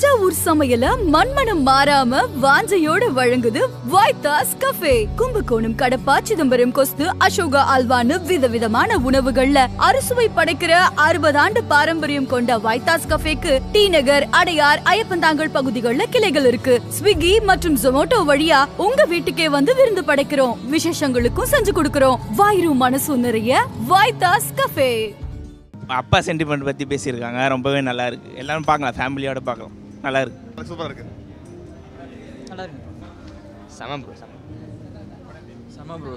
தஞ்சாவூர் சமையல மண்மனம் மாறாம வாஞ்சையோட வழங்குது வைத்தாஸ் கஃபே கும்பகோணம் கடப்பா சிதம்பரம் கொஸ்து அசோகா அல்வான்னு விதவிதமான உணவுகள்ல அறுசுவை படைக்கிற அறுபது ஆண்டு பாரம்பரியம் கொண்ட வைத்தாஸ் கஃபேக்கு டி நகர் அடையார் ஐயப்பந்தாங்கல் பகுதிகளில் கிளைகள் இருக்கு ஸ்விக்கி மற்றும் ஜொமோட்டோ வழியா உங்க வீட்டுக்கே வந்து விருந்து படைக்கிறோம் விசேஷங்களுக்கும் செஞ்சு கொடுக்கிறோம் வாயிரும் மனசும் நிறைய வைத்தாஸ் கஃபே அப்பா சென்டிமெண்ட் பற்றி பேசியிருக்காங்க ரொம்பவே நல்லா இருக்கு எல்லாரும் பார்க்கலாம் ஃபேமிலியோட பார்க்கலாம் நல்லா இருக்கு சூப்பராக இருக்கு நல்லா இருக்கு செம ப்ரோ செம செம்ம ப்ரோ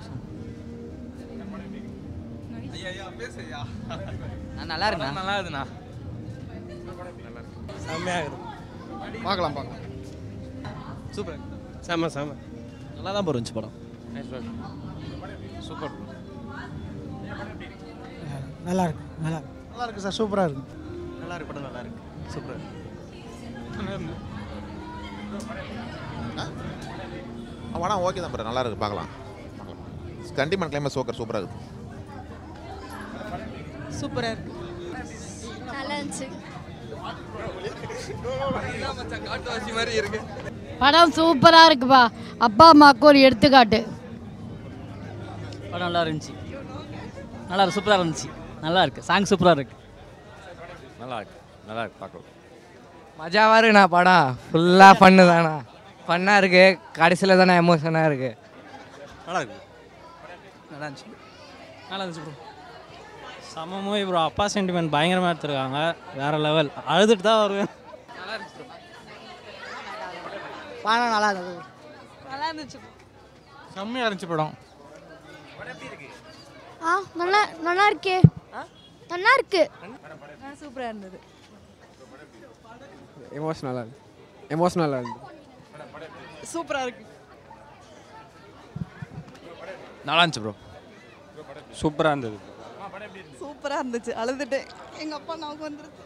நல்லா இருக்குண்ணா நல்லா இருக்குண்ணா செம்மையாக இருக்கு பார்க்கலாம் பார்க்கலாம் சூப்பர் செம்ம செம்ம நல்லா தான் இருந்துச்சு படம் சூப்பர் நல்லா இருக்கு நல்லா இருக்கு நல்லா இருக்கு சார் சூப்பராக இருக்கு நல்லா இருக்கு படம் நல்லா இருக்கு சூப்பர் படம் ஓகே தான் ப்ரோ நல்லா இருக்கு பார்க்கலாம் பார்க்கலாம் கண்டிப்பாக கிளைமேக்ஸ் ஓகே சூப்பராக இருக்கு சூப்பராக இருக்கு நல்லா இருந்துச்சு படம் சூப்பராக இருக்குப்பா அப்பா அம்மாவுக்கு ஒரு எடுத்துக்காட்டு படம் நல்லா இருந்துச்சு நல்லா இருக்கு சூப்பராக இருந்துச்சு நல்லா இருக்கு சாங் சூப்பராக இருக்கு நல்லா இருக்கு நல்லா இருக்கு பார்க்கலாம் மஜாவாக இருக்குண்ணா படம் ஃபுல்லாக ஃபன்னு தானா ஃபன்னாக இருக்கு கடைசியில் தானே எமோஷனாக இருக்கு நல்லா இருக்கு நல்லா இருந்துச்சு நல்லா இருந்துச்சு ப்ரோ செம்ம மூவி ப்ரோ அப்பா சென்டிமெண்ட் பயங்கரமாக எடுத்துருக்காங்க வேற லெவல் அழுதுட்டு தான் வருவேன் படம் நல்லா இருந்தது நல்லா இருந்துச்சு செம்மையாக இருந்துச்சு படம் ஆ நல்லா நல்லா இருக்கே நல்லா இருக்கு சூப்பராக இருந்தது எமோஷனலாக இருக்கு எமோஷனலாக இருக்கு சூப்பராக இருக்கு நல்லா இருந்துச்சு ப்ரோ சூப்பராக இருந்தது சூப்பராக இருந்துச்சு அழுதுட்டேன் எங்கள் அப்பா நமக்கு வந்துருச்சு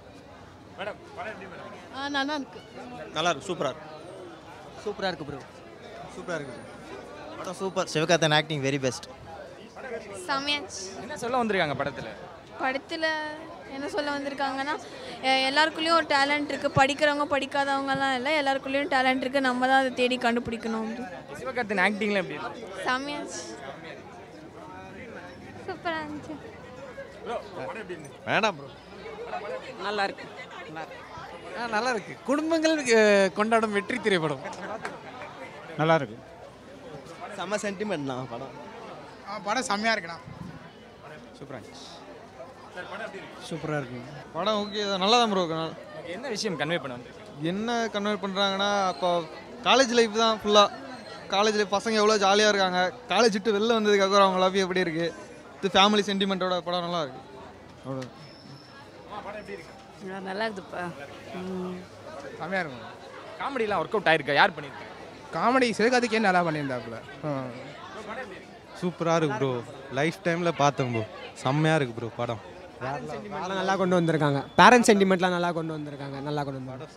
ஆ நல்லா இருக்கு நல்லா இருக்கு சூப்பராக இருக்கு சூப்பராக இருக்கு ப்ரோ சூப்பராக இருக்கு படம் சூப்பர் சிவகார்த்தன் ஆக்டிங் வெரி பெஸ்ட் செமையாச்சு என்ன சொல்ல வந்திருக்காங்க படத்தில் படத்தில் என்ன சொல்ல வந்திருக்காங்கன்னா எ- எல்லாருக்குள்ளேயும் ஒரு டேலண்ட் இருக்குது படிக்கிறவங்க படிக்காதவங்கலாம் இல்லை எல்லாருக்குள்ளேயும் டேலண்ட் இருக்குது நம்ம தான் அதை தேடி கண்டுபிடிக்கணும் சிவகார்த்தின் ஆக்டிங்லாம் எப்படி இருக்கு செமையாச்சு சூப்பராக இருந்துச்சு வேணாம் ப்ரோ நல்லா இருக்கு நல்லா இருக்கு குடும்பங்கள் அஹ், கொண்டாடும் வெற்றி திரைப்படம் நல்லா இருக்கு செம்ம சென்டிமெண்ட்ண்ணா படம் படம் செம்மையாக இருக்குண்ணா சூப்பராக இருந்துச்சு சூப்பராக இருக்கு படம் ஓகே தான் நல்லா தான் ப்ரோ என்ன விஷயம் கன்வே பண்ண வந்திருக்கீங்க என்ன கன்வெர்ட் பண்ணுறாங்கன்னா இப்போ காலேஜ் லைஃப் தான் ஃபுல்லாக காலேஜ் லைஃப் பசங்க எவ்வளோ ஜாலியாக இருக்காங்க காலேஜ் விட்டு வெளில வந்ததுக்கப்புறம் அவங்க லவ் எப்படி இருக்குது இது ஃபேமிலி சென்டிமெண்ட்டோட படம் நல்லா இருக்கு அவ்வளோ நல்லா இருக்குதுப்பா செம்மையாக இருக்கும் காமெடிலாம் ஒர்க் அவுட் ஆயிருக்கா யார் பண்ணியிருக்காங்க காமெடி சிவகார்த்திகே நல்லா பண்ணியிருந்தாப்புல சூப்பராக இருக்கு ப்ரோ லைஃப் டைமில் பார்த்தேன் ப்ரோ செம்மையாக இருக்கு ப்ரோ படம் சென்டிமெண்ட்லாம் நல்லா கொண்டு வந்திருக்காங்க பேரண்ட்ஸ் சென்டிமெண்ட்லாம் நல்லா கொண்டு வந்திருக்காங்க நல்லா கொண்டு வந்தாங்க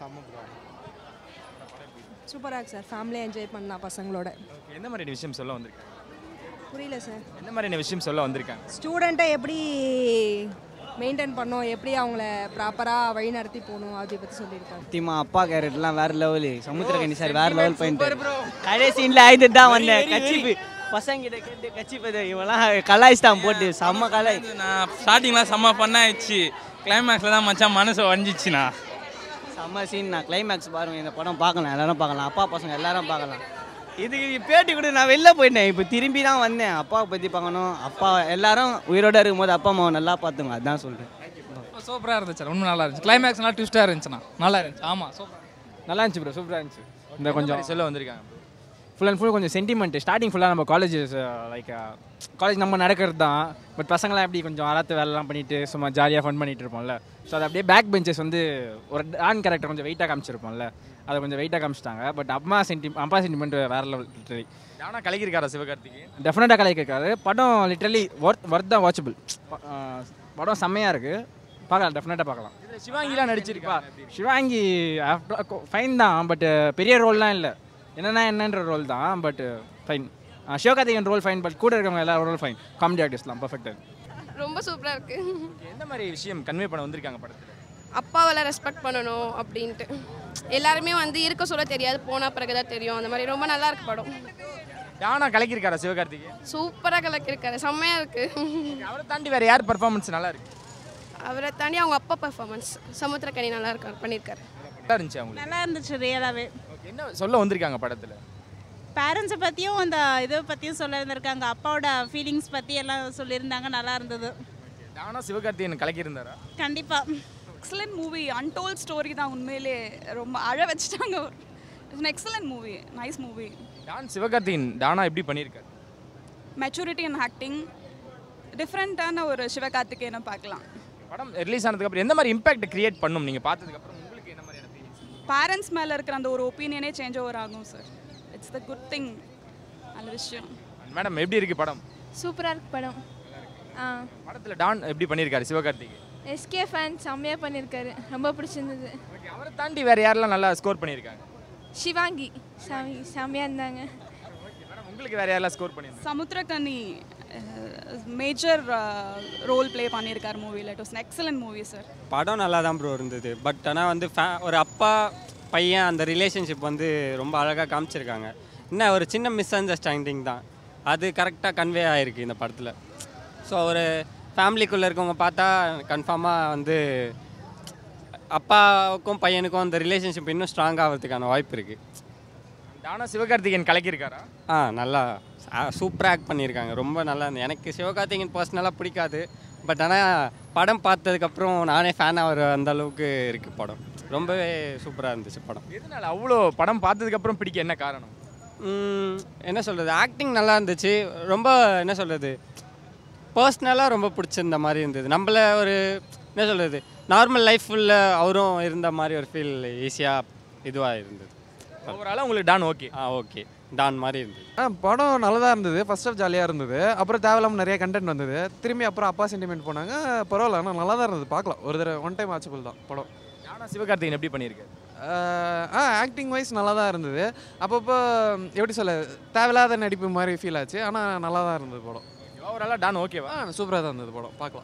சூப்பராக இருக்கு சார் ஃபேமிலியாக என்ஜாய் பண்ணலாம் பசங்களோட எந்த மாதிரியான விஷயம் சொல்ல வந்திருக்காங்க புரியல சார் எந்த மாதிரியான விஷயம் சொல்ல வந்திருக்காங்க ஸ்டூடெண்ட்டை எப்படி மெயின்டைன் பண்ணோம் எப்படி அவங்கள ப்ராப்பராக வழி நடத்தி போகணும் அதை பற்றி சொல்லியிருக்காங்க சத்தியமா அப்பா கேரட்லாம் வேற லெவலு சமுத்திரகனி சார் வேற லெவல் பாயிண்ட் கடைசி சீன்ல ஆயிட்டு தான் வந்தேன் கச்சிப்பு பசங்க கிட்ட கேட்டு கச்சிப்பு இவெல்லாம் கலாய்ச்சிட்டான் போட்டு செம்ம கலாய் நான் ஸ்டார்டிங்லாம் செம்ம ஃபன் ஆயிடுச்சு கிளைமேக்ஸில் தான் மச்சான் மனசு வஞ்சிச்சுண்ணா செம்ம சீன் நான் கிளைமேக்ஸ் பாருங்க இந்த படம் பார்க்கலாம் எல்லாரும் பார்க்கலாம் அப்பா பசங்க எல்லாரும் பார்க்கலாம் இதுக்கு பேட்டி கூட நான் வெளில போயிட்டேன் இப்போ திரும்பி தான் வந்தேன் அப்பாவை பற்றி பார்க்கணும் அப்பா எல்லாரும் உயிரோட இருக்கும்போது அப்பா அம்மாவை நல்லா பார்த்துங்க அதான் சொல்கிறேன் சூப்பராக இருந்துச்சு உண்மை நல்லா இருந்துச்சு கிளைமேக்ஸ் நல்லா ட்விஸ்ட்டாக இருந்துச்சுண்ணா நல்லா இருந்துச்சு ஆமாம் சூப்பர் நல்லா இருந்துச்சு ப்ரோ சூப்பராக இருந்துச்சு இந்த கொஞ்சம் சொல்ல வந்திருக்காங்க ஃபுல் அண்ட் ஃபுல் கொஞ்சம் சென்டிமெண்ட் ஸ்டார்டிங் ஃபுல்லாக நம்ம காலேஜ் லைக் காலேஜ் நம்ம நடக்கிறது தான் பட் பசங்களாம் எப்படி கொஞ்சம் அறாத்து வேலைலாம் பண்ணிட்டு சும்மா ஜாலியாக ஃபன் பண்ணிட்டு இருப்போம்ல ஸோ அது அப்படியே பேக் பெஞ்சஸ் வந்து ஒரு ஆன் கேரக்டர் கொஞ்சம் வெயிட்டாக காமிச்சிருப்போம்ல அதை கொஞ்சம் வெயிட்டாக காமிச்சிட்டாங்க பட் அம்மா சென்டி அப்பா சென்டிமெண்ட் வேற லெவல் லிட்டரலி யானா கலக்கிருக்காரா சிவகார்த்திகே டெஃபினட்டாக கலைக்காது படம் லிட்டரலி ஒர்த் ஒர்த் தான் வாட்சபிள் படம் செம்மையாக இருக்குது பார்க்கலாம் டெஃபினட்டாக பார்க்கலாம் இதில் சிவாங்கிலாம் நடிச்சிருக்கா சிவாங்கி ஃபைன் தான் பட் பெரிய ரோல்லாம் இல்லை என்னன்னா என்னன்ற ரோல் தான் but fine Sivakarthikeyan role fine but கூட இருக்கவங்க எல்லா ரோல் ஃபைன் காமெடி ஆர்டிஸ்ட்லாம் பர்ஃபெக்ட் ரொம்ப சூப்பராக இருக்குது எந்த மாதிரி விஷயம் கன்வே பண்ண வந்திருக்காங்க படத்தில் அப்பாவெல்லாம் ரெஸ்பெக்ட் பண்ணணும் அப்படின்ட்டு எல்லாருமே வந்து இருக்க சொல்ல தெரியாது போனால் பிறகு தான் தெரியும் அந்த மாதிரி ரொம்ப நல்லா இருக்கு படம் டானா கலக்கியிருக்காரா சிவகார்த்திகேயன் சூப்பராக கலக்கியிருக்காரு செம்மையாக இருக்கு அவரை தாண்டி வேற யார் பர்ஃபார்மன்ஸ் நல்லா இருக்கு அவரை தாண்டி அவங்க அப்பா பர்ஃபார்மன்ஸ் சமுத்திரக்கனி நல்லா இருக்காரு பண்ணியிருக்காரு நல்லா இருந்துச்சு அவங்களுக்கு நல்லா இருந்துச்சு ரியலாகவே என்ன சொல்ல வந்திருக்காங்க படத்துல பேரண்ட்ஸை பற்றியும் அந்த இதை பற்றியும் சொல்லியிருந்திருக்காங்க அப்பாவோட ஃபீலிங்ஸ் பற்றி எல்லாம் சொல்லியிருந்தாங்க நல்லா இருந்தது டானா சிவகார்த்திகேயன் கலக்கியிருந்தாரா கண்டிப்பாக எக்ஸலண்ட் மூவி அன்டோல்ட் ஸ்டோரி தான் உண்மையிலே ரொம்ப அழ வச்சுட்டாங்க it's excellent movie nice movie Don Sivakarthikeyan டானா எப்படி பண்ணியிருக்காரு மெச்சூரிட்டி அண்ட் ஆக்டிங் டிஃப்ரெண்ட்டான ஒரு சிவகார்த்திகேயனை பார்க்கலாம் படம் ரிலீஸ் ஆனதுக்கு அப்புறம் எந்த மாதிரி இம்பாக்ட் கிரியேட் பண்ணும் நீங்க பார்த்ததுக்கு அப்புறம் உங்களுக்கு என்ன மாதிரியான feelings? பேரண்ட்ஸ் மேலே இருக்கிற அந்த ஒரு ஒப்பீனியனே சேஞ்ச் ஓவர் ஆகும் sir it's the good thing நல்ல விஷயம் மேடம் எப்படி இருக்கு படம் சூப்பராக இருக்கு படம் ஆ படத்துல டான் எப்படி பண்ணியிருக்காரு சிவகார்த்திகேயன் எஸ்கே ஃபேன் செம்மையாக பண்ணியிருக்காரு ரொம்ப பிடிச்சிருந்தது அவரை தாண்டி வேற யாரெல்லாம் நல்லா ஸ்கோர் பண்ணியிருக்காங்க சிவாங்கி சாமி செம்மையாக இருந்தாங்க மேடம் உங்களுக்கு வேற யாரெல்லாம் ஸ்கோர் பண்ணியிருக்காங்க சமுத்திரக்கனி மேஜர் ரோல் ப்ளே பண்ணியிருக்கார் மூவியில் it was excellent movie sir படம் நல்லா தான் ப்ரோ இருந்தது பட் ஆனால் வந்து ஃபே ஒரு அப்பா பையன் அந்த ரிலேஷன்ஷிப் வந்து ரொம்ப அழகாக காமிச்சிருக்காங்க என்ன ஒரு சின்ன மிஸ் அண்டர்ஸ்டாண்டிங் தான் அது கரெக்டாக கன்வே ஆகிருக்கு இந்த படத்தில் ஸோ ஒரு ஃபேமிலிக்குள்ளே இருக்கவங்க பார்த்தா கன்ஃபார்மாக வந்து அப்பாவுக்கும் பையனுக்கும் அந்த ரிலேஷன்ஷிப் இன்னும் ஸ்ட்ராங் ஆகிறதுக்கான வாய்ப்பு இருக்குது டானா சிவகார்த்திகேயன் கலக்கியிருக்காரா ஆ நல்லா சூப்பராக ஆக்ட் பண்ணியிருக்காங்க ரொம்ப நல்லா இருந்தது எனக்கு சிவகார்த்திகேயன் பர்சனலாக பிடிக்காது பட் ஆனால் படம் பார்த்ததுக்கப்புறம் நானே ஃபேன் ஆகிற அந்த அளவுக்கு இருக்குது படம் ரொம்பவே சூப்பராக இருந்துச்சு படம் எதனால அவ்வளோ படம் பார்த்ததுக்கு அப்புறம் பிடிக்க என்ன காரணம் ம், என்ன சொல்கிறது ஆக்டிங் நல்லா இருந்துச்சு ரொம்ப என்ன சொல்கிறது பர்சனலாக ரொம்ப பிடிச்சிருந்த மாதிரி இருந்தது நம்மள ஒரு என்ன சொல்கிறது நார்மல் லைஃப் ஃபுல்ல அவரும் இருந்த மாதிரி ஒரு ஃபீல் ஈஸியாக இதுவாக இருந்தது ஓவராலாக உங்களுக்கு டான் ஓகே ஆ ஓகே டான் மாதிரி இருந்தது ஆ படம் நல்லதாக இருந்தது ஃபர்ஸ்ட் ஆஃப் ஜாலியாக இருந்தது அப்புறம் தேவையில்லாமல் நிறைய கண்டென்ட் வந்தது திரும்பி அப்புறம் அப்பா சென்டிமெண்ட் போனாங்க பரவாயில்ல ஆனால் நல்லா தான் இருந்தது பார்க்கலாம் ஒரு தடவை ஒன் டைம் வாட்சபிள் தான் படம் டானா சிவகார்த்திகேயன் எப்படி பண்ணியிருக்காரு ஆ ஆக்டிங் வைஸ் நல்லா தான் இருந்தது அப்பப்போ எப்படி சொல்ல தேவையில்லாத நடிப்பு மாதிரி ஃபீல் ஆச்சு ஆனால் நல்லா தான் இருந்தது படம் ஓவராலாக டான் ஓகேவா ஆ சூப்பராக தான் இருந்தது படம் பார்க்கலாம்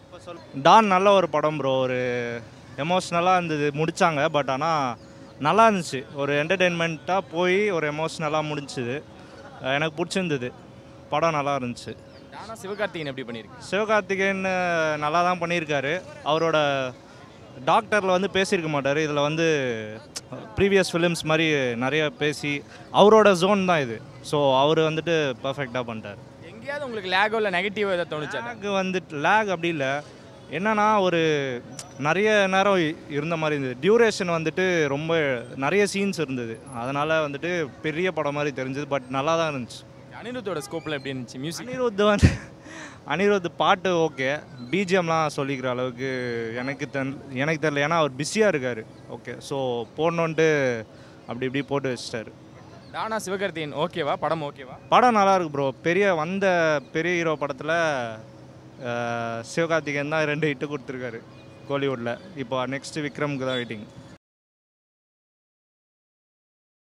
டான் நல்ல ஒரு படம் ப்ரோ ஒரு எமோஷ்னலாக இருந்தது முடித்தாங்க பட் ஆனால் நல்லா இருந்துச்சு ஒரு என்டர்டெயின்மெண்ட்டாக போய் ஒரு எமோஷ்னலாக முடிஞ்சுது அஹ் எனக்கு பிடிச்சிருந்தது படம் நல்லா இருந்துச்சு டானா சிவகார்த்திகேயன் எப்படி பண்ணியிருக்கு சிவகார்த்திகேயன் அஹ், நல்லா தான் பண்ணியிருக்காரு அவரோட டாக்டரில் வந்து பேசியிருக்க மாட்டார் இதில் வந்து ப்ரீவியஸ் ஃபிலிம்ஸ் மாதிரி நிறைய பேசி அவரோட ஜோன் தான் இது ஸோ அவர் வந்துட்டு பர்ஃபெக்டாக பண்ணிட்டார் எங்கேயாவது உங்களுக்கு லேகோ இல்லை நெகட்டிவ் எதாவது தோணுச்சா லேக் வந்துட்டு லேக் அப்படி இல்லை என்னன்னா ஒரு நிறைய நேரம் இ- இருந்த மாதிரி இருந்தது டியூரேஷன் வந்துட்டு ரொம்ப நிறைய சீன்ஸ் இருந்தது அதனால் வந்துட்டு பெரிய படம் மாதிரி தெரிஞ்சது பட் நல்லா தான் இருந்துச்சு அனிருத்தோட ஸ்கோப்பில் எப்படி இருந்துச்சு மியூசிக் அனிருத் வந்து அனிருத் பாட்டு ஓகே பிஜிஎம்லாம் சொல்லிக்கிற அளவுக்கு எனக்கு தென் எனக்கு தெரியல ஏன்னா அவர் பிஸியாக இருக்கார் ஓகே ஸோ போடணுன்ட்டு அப்படி இப்படி போட்டு வச்சிட்டாரு டானா சிவகார்த்திகேயன் ஓகேவா படம் ஓகேவா படம் நல்லா இருக்கு ப்ரோ பெரிய வந்த பெரிய ஹீரோ படத்தில் சிவகார்த்திகேயன் தான் ரெண்டு ஹிட்டு கொடுத்துருக்காரு கோலிவுட்டில் இப்போ நெக்ஸ்ட் விக்ரம்க்கு தான் வெயிட்டிங்